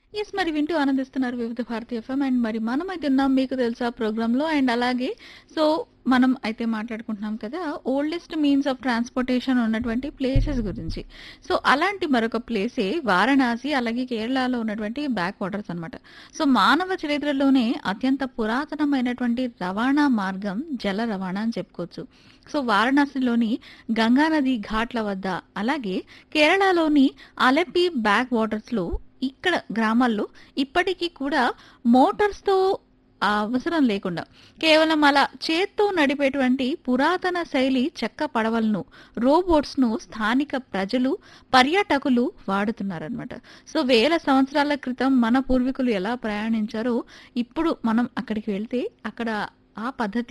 yes మరి వింటూ ఆనందిస్తున్నారు వివిధ భారతి ఎఫ్ఎం అండ్ మరి మనం అయితే ఉన్నాం మీకు తెలుసా ప్రోగ్రామ్ లో అండ్ అలాగే సో మనం అయితే మాట్లాడుకుంటున్నాం కదా ఓల్డెస్ట్ మీన్స్ ఆఫ్ ట్రాన్స్పోర్టేషన్ ఉన్నటువంటి ప్లేసెస్ గురించి సో అలాంటి మరొక ప్లేసే వారణాసి అలాగే కేరళలో ఉన్నటువంటి బ్యాక్ వాటర్స్ అన్నమాట సో మానవ చరిత్రలోనే అత్యంత పురాతనమైనటువంటి రవాణా మార్గం జల రవాణా అని చెప్పుకోవచ్చు సో వారణాసిలోని గంగానది ఘాట్ల వద్ద అలాగే కేరళలోని అలెపి బ్యాక్ వాటర్స్ లో ఇక్కడ గ్రామాల్లో ఇప్పటికీ కూడా మోటార్స్ తో ఆ అవసరం లేకుండా కేవలం అలా చేత్తో నడిపేటువంటి పురాతన శైలి చెక్క పడవలను రోబోట్స్ ను స్థానిక ప్రజలు పర్యాటకులు వాడుతున్నారనమాట సో వేల సంవత్సరాల క్రితం మన పూర్వీకులు ఎలా ప్రయాణించారో ఇప్పుడు మనం అక్కడికి వెళ్తే అక్కడ ఆ పద్ధతి